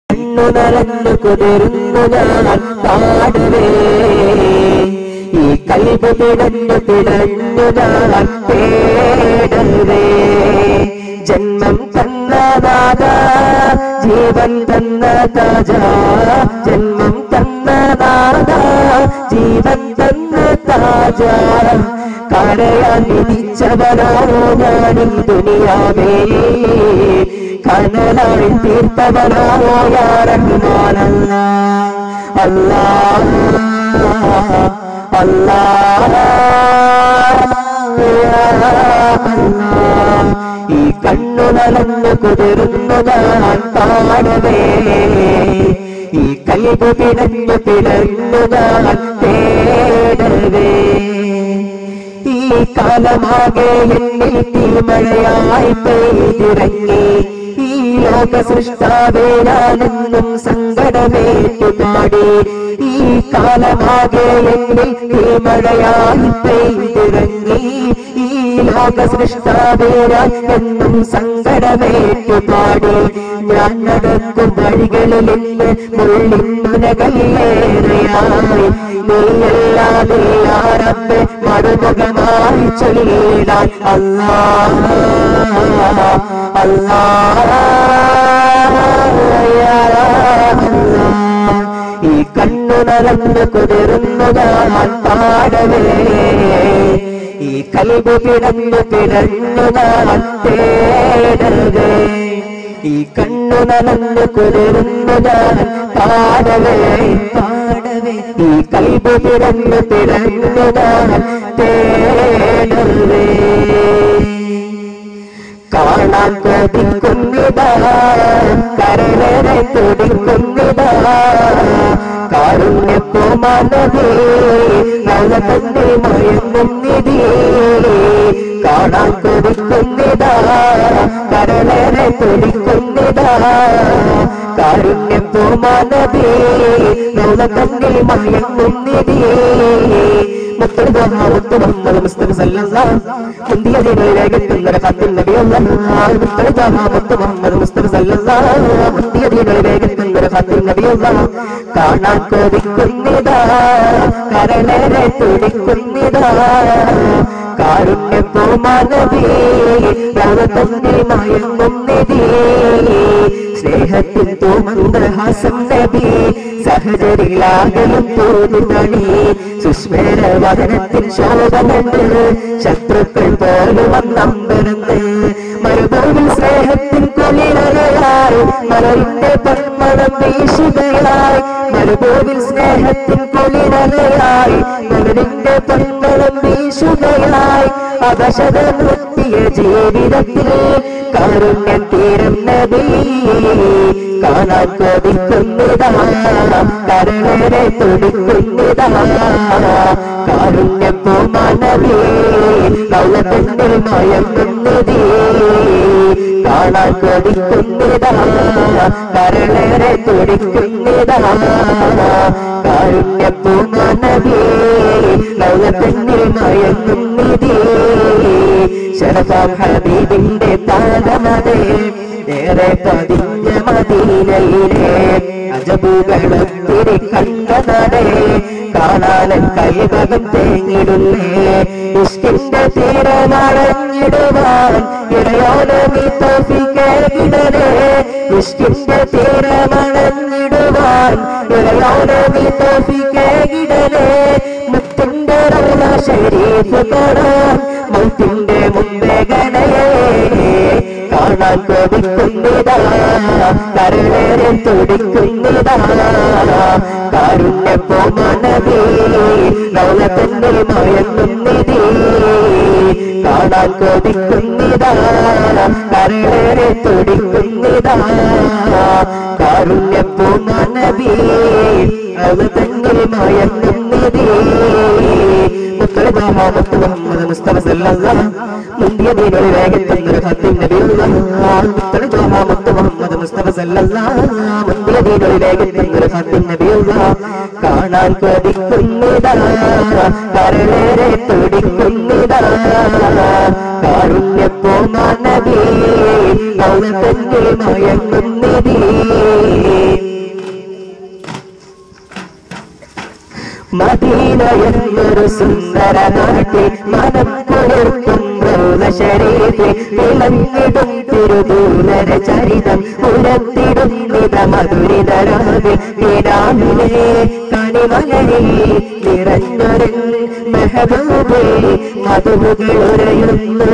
കണ്ണു നിറഞ്ഞു കുതിരുന്നു ഞാൻ പാടവേ ഈ കൽബ് പിടഞ്ഞു പിടഞ്ഞു ഞാൻ തേടവേ ജന്മം തന്ന നാഥ ജീവൻ തന്ന താജ ജന്മം തന്ന നാഥ ജീവൻ തന്ന താജ കരയാൻ വിധിച്ചവനാണോ ഞാനും ദുനിയാവേ കനലായി തീർത്തവനാണോ യാ റഹ്മാനല്ല അല്ലാ അല്ലാ ഈ കണ്ണു നലന്നു കുതിർന്നു ഞാൻ പാടവേ ഈ കൽബ് പിടഞ്ഞു പിടഞ്ഞു ഞാൻ തേടവേ ഈ കാലമാകെ എന്നിൽ തീമഴയായി പെയ്തിറങ്ങി ഈ ലോക സൃഷ്ടാവേ ഞാനെന്നും സങ്കടമേറ്റു പാടി ഈ കാലമാകെ എന്നിൽ തീമഴയായി പെയ്തിറങ്ങി ഈ ലോക സൃഷ്ടാവേ ഞാൻ എന്നും സങ്കടമേറ്റു പാടി ഞാൻ നടക്കും വഴികളിൽ നിന്ന് മുള്ളിന്നുനകളേറെയായി നീയല്ലാതെ ആരമ്മെ മറുമുഖമായി ചൊല്ലിടാൻ അല്ലാ അല്ലാ ഈ കണ്ണു നിറഞ്ഞു കുതിർന്നു ഞാൻ പാടവേ ഈ കൽബ് പിടഞ്ഞു പിടഞ്ഞു ഞാൻ തേടവേ ഈ കണ്ണു നനഞ്ഞു കുതിർന്നു ഞാൻ പാടവേ പാടവേ ഈ കൽബ് പിടഞ്ഞു പിടഞ്ഞു ഞാൻ തേടവേ കാണാൻ കൊതിക്കുന്നിതാ കരളരെ തുടിക്കുന്നിതാ കാരുണ്യപ്പോ മനവേ നല്ല തന്നെ മയങ്ങുന്നിതേ കാണാൻ കൊതിക്കുന്നിതാ കരളരെ തുടിക്കുന്നിതാ കാരുണ്യപ്പോ മനവേ നല്ല തന്നെ മയങ്ങുന്നിതേ കാണാൻ കൊതിക്കുന്നിതാ കരളരെ തുടിക്കുന്നിതാ കാരുണ്യപ്പോ മനവേ തന്നെ മയങ്ങുന്നിതേ സ്നേഹത്തിൽ തോമന്ദഹാസം നബി സഹചരിലാകലും തോന്നുന്നണി സുസ്മേര വദനത്തിൽ ശോഭമുണ്ട് ശത്രുക്കൾ പോലും വന്നമ്പരന്ന് മരുഭൂമിൽ സ്നേഹത്തിൽ കൊലിരയായി മലരിന്റെ പന്മണം വീശുകയായി മരുഭൂമിൽ സ്നേഹത്തിൽ കൊലിരയായി മലരിന്റെ പന്മണം വീശുകയായി അവശത നിർത്തിയ ജീവിതത്തിൽ കാരുണ്യം തീരം നബി കാണാൻ കൊതിക്കുന്നതാ കരളരെ തുടിക്കുന്നതാ കാരുണ്യം പോമാനവേ കൗളത്തിന്റെ മയങ്ങുന്നതേ കാണാൻ കൊതിക്കുന്നതാ കരളരെ തുടിക്കുന്നതാ കാരുണ്യം പോമാനവേ കൗളത്തിന്റെ മയങ്ങുന്നതേ ശരഫാം ഹബീബിന്റെ പാദമതേ ഏറെ പതിഞ്ഞ മദീനയിലെ അജബുകളൊത്തിരി കണ്ട നടേ കാണാനൻ കൈവകം തേങ്ങിടുന്നേ ഇഷ്ടിന്റെ തീരമടഞ്ഞിടുവാൻ ഇടയോനമി തോപ്പിക്കേകിടനേ ഇഷ്ടിന്റെ തീരമടഞ്ഞിടുവാൻ ഇടയോനമി തോപ്പിക്കേകിടനേ മുത്തിന്റെ റൗള ശരീഫ് തൊടാൻ മൗത്തിന്റെ മുമ്പേ ഗണയേ കാണാൻ കൊതിക്കുന്നതാ കരളേറെ തുടിക്കുന്നതാ കാരുണ്യപ്പോ മനവേ ലൗലത്തിന്റെ മയങ്ങുന്നിതേ കാണാൻ കൊതിക്കുന്നതാ കരളേറെ തുടിക്കുന്നതാ കാരുണ്യപ്പോ മനവേ ലൗലത്തിന്റെ മയങ്ങുന്നിതേ മുത്തലബ മുഹമ്മദ് മുഹമ്മദ് മുസ്തഫ സല്ലല്ലാഹു മുന്തിയ ദീനൊരു വേഗത്തിൽ ഖത്തീം നബിയുള്ള മുത്തലബ മുഹമ്മദ് മുഹമ്മദ് മുസ്തഫ സല്ലല്ലാഹു മുന്തിയ ദീനൊരു വേഗത്തിൽ ഖത്തീം നബിയുള്ള കാണാൻ കൊതിക്കുന്നതാ കരളേറെ തുടിക്കുന്നതാ കാരുണ്യപ്പോ നബി അവനെ തന്നെ മയങ്ങുന്നതേ മദീന എന്നൊരു സുന്ദര നാട്ടിൽ മനം കുളിർക്കും ശരീരത്തിൽ വിളങ്ങിടും തിരുദൂലര ചരിതം ഉരത്തിടും നിത മധുരിതരാവിൽ കിടാവിലെ കണിമലരിൽ നിറഞ്ഞൊരു മെഹബൂബേ മധുകളുരയുന്നു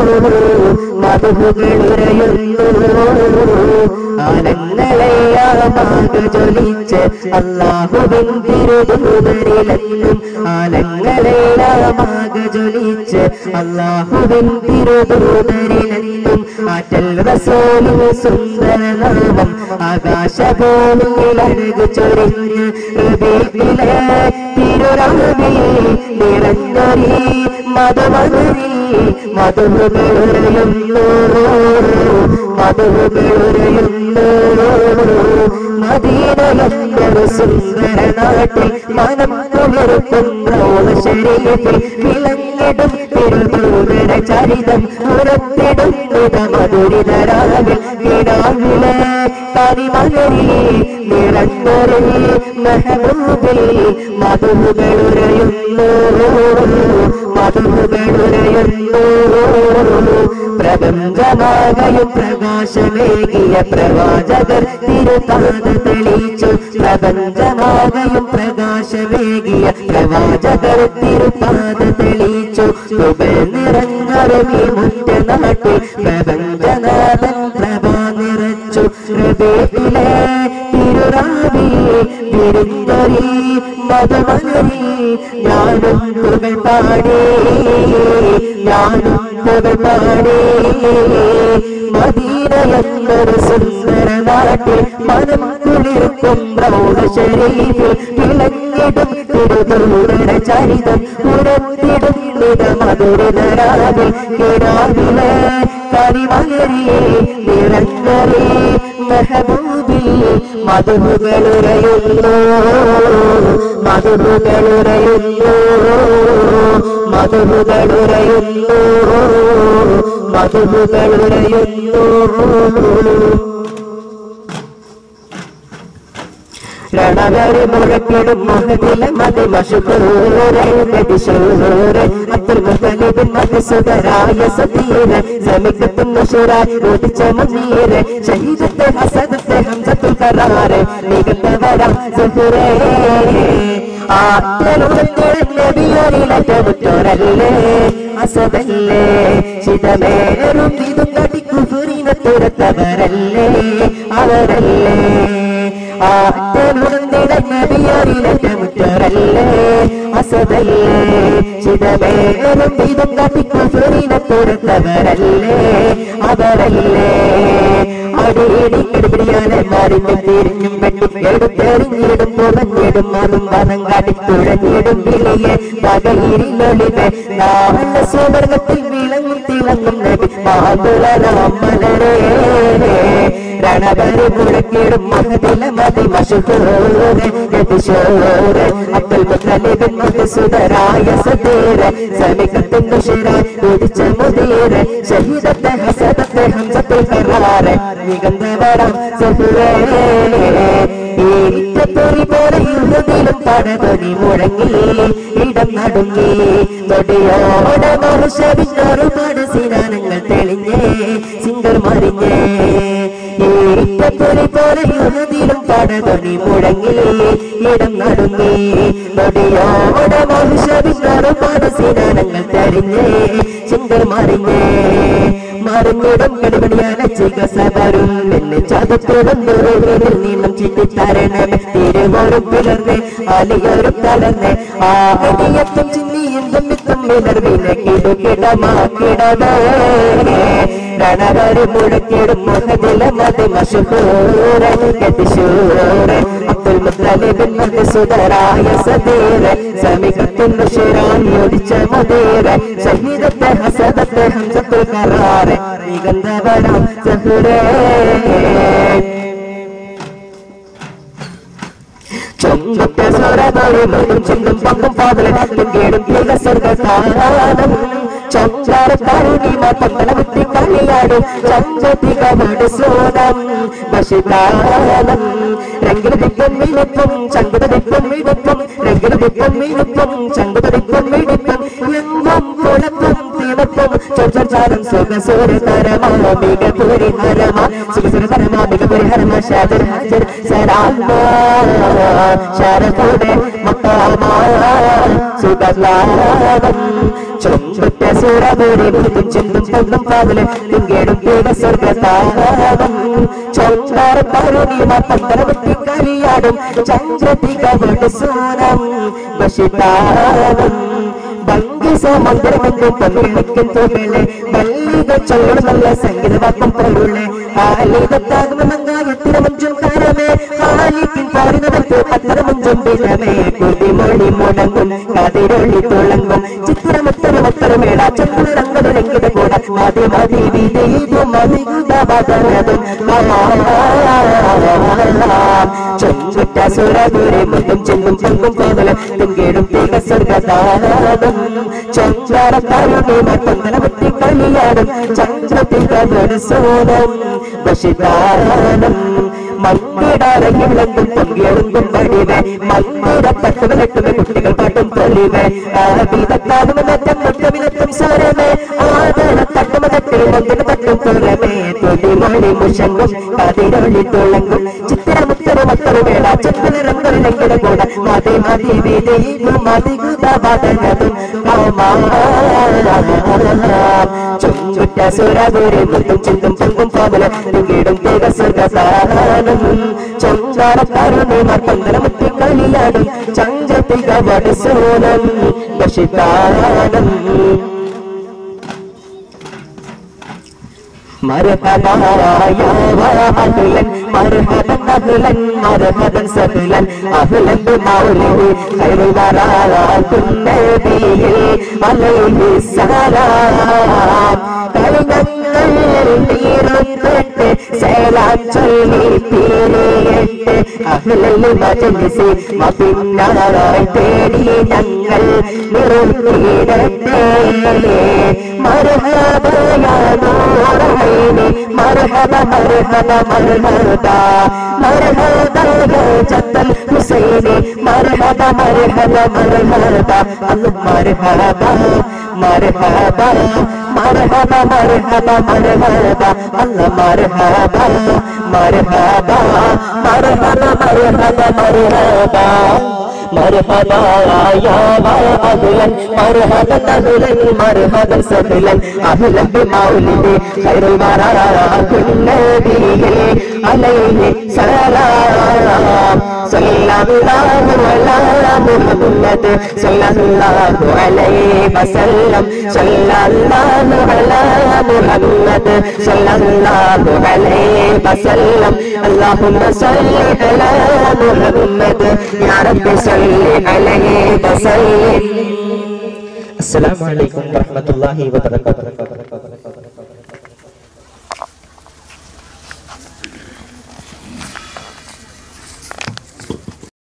മധുകളുരയുന്നു ആലങ്ങളെയാമാകെ ജ്വലിച്ച് അള്ളാഹുവിൻ തിരുദൂതരിലെന്നും ആലങ്ങളെയാമാകെ ജ്വലിച്ച് അള്ളാഹുവിൻ തിരുദൂതരിലെന്നും ആറ്റൽ റസൂലിൻ സുന്ദരനാമം ആകാശഭൂമിയിലഴകു ചൊരിഞ്ഞ് ഹൃദയത്തിലെ തിരുരാമി നിറഞ്ഞൊരി മധുമധുരി മധുകളുരയുന്നു മധുകളുരയുന്നു മദീനയൊരു സുന്ദര നാട്ടിൽ മനം കുളിർക്കുന്ന ശരീരത്തിൽ വിളങ്ങിടും തിരുദൂതര ചരിതം ഉറത്തിടും നിത മധുരിതരാവിൽ കിടാവിലെ കരിമലരി നിറഞ്ഞൊരു മെഹബൂബിൽ മധുകളുരയുന്നു മധുകളുരയുന്നു പ്രപഞ്ചമാകയും പ്രകാശമേകിയ പ്രവാചകർ തിരുതാത തെളിച്ചു പ്രപഞ്ചമാകയും പ്രകാശമേകിയ പ്രവാചകർ തിരുതാത തെളിച്ചു തുബൽ നിറഞ്ഞൊരുമി മുറ്റ നാട്ടിൽ പ്രപഞ്ചനാഥൻ പ്രഭ നിറച്ചു ഹൃദയത്തിലെ തിരുറാവി വിരുന്നൊരി മധുമലരി ഞാനും പുകൾ പാടി ഞാനും പുകൾ പാടി മദീന എന്നൊരു സുന്ദര നാട്ടിൽ മനം കുളിർക്കും ശരീരത്തിൽ വിളങ്ങിടും തിരുതൂരര ചരിതം ഉരത്തിടും നിത മധുരതരാവിൽ കിടാവിലെ കരിമലരി നിറഞ്ഞറി മെഹബൂബിൽ മധുകളുരയുന്നു മധുകളുരയുന്നു മധുകളുരയുന്നു മധുകളുരയുന്നു രണവരി മുഴക്കിടും മഹതിലെ മതി മഷുക്കൂരെ ഗതിശൂരെ അബ്ദുൽ മുത്തലിബിൻ മധുസുതരായ സതീരെ സമിക്കത്തും നഷുറായി ഓടിച്ച മുനീരെ ഷഹീദത്തെ ഹസദത്തെ ഹംസത്തുൽ കറാറെ മികത്തവരം സുഹുരേ ആറ്റലുടത്തിൽ നബിയോരിലറ്റമുറ്റോരല്ലേ അസദല്ലേ ചിതമേറും ഇതും തടിക്കുഫുറിനെ തുരത്തവരല്ലേ അവരല്ലേ ആറ്റലുടന്നിടന്നബിയോരിലറ്റമുറ്റോരല്ലേ അസദല്ലേ ചിതമേറും ഇതും തടിക്കുഫുറിനെ തുരത്തവരല്ലേ അവരല്ലേ അടിയിടി കിടുപിടിയാലെ മാറിഞ്ഞു തിരിഞ്ഞും വെട്ടിക്കെടുത്തെറിഞ്ഞിടും പുറഞ്ഞിടും അതും വനം കാട്ടി തുഴഞ്ഞിടും വിളിയെ പകയിരിലൊളിവെ നാളെ സുവർഗത്തിൽ വിളങ്ങും തിളങ്ങും നബി മാതുളരാമലരേ രണപരി മുഴക്കിടും മഹതില മതി മഷുഹൂരെ ഗതിശോരെ അബ്ദുൽ മുത്തലിബിൻ മധുസുതരായ സതീരെ സമികത്തും ദുഷിരായി കുടിച്ച മുതീരെ ഷഹീദത്തെ ഹസദത്തെ ഹംസത്തുൽ കറാറെ നിഗന്ധവരം സഹുരേ ഈറ്റപ്പൊരി പോലെ യുദ്ധത്തിലും പടതൊലി മുഴങ്ങി ഇടം നടുങ്ങി തൊടിയോടെ മനുഷ്യവിഞ്ഞൊരുപാട് സിനാനങ്ങൾ തെളിഞ്ഞേ സിംഗർ മറിഞ്ഞേ ഈറ്റപ്പൊരി പോലെ യുദ്ധത്തിലും പടതൊലി മുഴങ്ങി ഇടം നടുങ്ങി തൊടിയോടെ മനുഷ്യവിഞ്ഞൊരുപാട് സിനാനങ്ങൾ തെളിഞ്ഞേ സിംഗർ മറിഞ്ഞേ മറിഞ്ഞിടും കടുപടിയാന ചികസവരും എന്നെ ചതുത്തോടും ദൂരത്തിൽ നിന്നും ചിട്ടിത്തരണമേ തിരുവോറും പിളർന്ന് അലിയോരും തളർന്ന് ആടിയത്തും ചിന്നിയും തുമ്മിത്തും വിളർവിനെ കിടുകിടമാക്കിടവേ രണവര് മുഴക്കിടും മുഖതില മതി മഷുഹൂരെ ഗതിശൂരെ അബ്ദുൽ മുത്തലിബിൻ മധുസുതരായ സതീരെ സമികത്തുന്ന ശിരാൻ യോജിച്ച മതീരെ ഷഹീദത്തെ ഹസദത്തെ ഹംസത്തുൽ കറാറെ നിഗന്ധവരം സഹുരേ ചൊമ്പുറ്റ സ്വരമൊഴി മൃദും ചിന്തും പങ്കും പാതലും കേടും സ്വർഗകാലം ചഞ്ചാര കരുണിമ പന്തല ബുദ്ധി കളിയാടും ചഞ്ചതികമട് സോനം വശികാലം രംഗ രംഗിലടിക്കും മിഴുക്കും ചങ്കുതടിക്കും മിഴുക്കും രംഗിലടിക്കും മിഴുക്കും ചങ്കുതടിക്കും മിഴുക്കും എങ്ങും കുളക്കും തീമത്തും ചോർച്ചാരം സുഖസൂര തരമാ മിക പരിഹരമാ സുഖസുര തരമാ മിക പരിഹരമാ ഷാദർ ഹാജർ സലാമ ശാരദയുടെ മക്കാമാ സുഖലാഭം ചുമ്പറ്റ സുരപുരി മുത്തും ചെന്തും പൊന്നും പാതല് തിങ്കേടും പീഡ സ്വർഗതാപം ചൊല്ലാർ തരുണിമ പന്തരവത്തി കളിയാടും ചന്ദ്രതിക സൂനം വശിതാപം ഭംഗി സമുദ്രമെന്നും പങ്കിളിക്കും തോകളെ മല്ലിക ചൊല്ലു നല്ല സംഗീതവാക്കം പൊരുളെ ആലികത്താകുന്ന മങ്ങായത്തിന് മുഞ്ചും കാരമേ ആലിക്കിൻ പാടുന്നവർക്ക് അത്ര മുഞ്ചും വിധമേ കുതിമൊഴി മുടങ്ങും കതിരൊളി തുളങ്ങും ചിത്രമുത്തരമുത്തരമേട ചന്ദ്രരംഗരംഗിത കൂട മതി മതി വിധേതു മതികുതവതനതും ചൊഞ്ചുറ്റ സുരപുരി മുത്തും ചെല്ലും പൊങ്കും കോതലും തുങ്കേടും തീക സ്വർഗതാരതും ചന്ദ്ര കരുണി മത്തന്തലമത്തി കളിയാടും ചന്ദ്രത്തിക സോനം വശിതാനം മങ്കിടാറങ്ങിളങ്ങും പൊങ്കിയെടുക്കും പടിവേ മങ്കിട തട്ടുകളെട്ടുമേ കുട്ടികൾ പാട്ടും പൊലിവേ ആബീതത്താകും മറ്റം മുറ്റമിലത്തും സ്വരമേ ആദര തട്ടുമതട്ടിൽ മന്ദിര തട്ടും പുറമേ തൊടിമൊഴി മുഷങ്ങും കതിരൊളി തുളങ്ങും ചിത്രമുത്തര മക്കളുമേട ചന്ദ്രരംഗിളെങ്കിട കൂട മതി മതി വിധേയും മതികുതവതനതും ചുറ്റുറ്റ സുരപുരി മുത്തും ചിന്തും പൊങ്കും പോകല തുകിടും തേക സ്വർഗസാനം ചന്ദ്ര കരുണിമ പന്തലമുത്തി കളിയാടും ചന്ദ്രത്തിക വടസോനം വശിതാനം مرحبا يا أهلا مرحبا أهلا مرحبا سهلا أهلا بمولده خير الورى النبي عليه السلام കളിനങ്ങൾ തീരപ്പെട്ട് സേലാൻ ചൊല്ലി തീരെയിട്ട് അഹ്ലല്ലി മജലിസി മപിന്നാറായി തേടി ഞങ്ങൾ നിർത്തിയിടട്ടെ മർഹബ യാ നൂറൈനി മർഹബ മർഹബ മർഹബ മർഹബ ജത്തൽ ഹുസൈനി മർഹബ മർഹബ മർഹബ അല്ല മർഹബ മർഹബ മർഹബ മർഹബ മർഹബ അല്ല മർഹബ മർഹബ മർഹബ മർഹബ മർഹബ مرحبا يا أهلا مرحبا أهلا مرحبا سهلا أهلا بمولد خير البراء النبي عليه سلام صلى الله على محمد صلى الله عليه وسلم صلى الله على محمد صلى الله عليه وسلم اللهم صل على محمد يا رب صل عليه وسلم السلام عليكم ورحمة الله وبركاته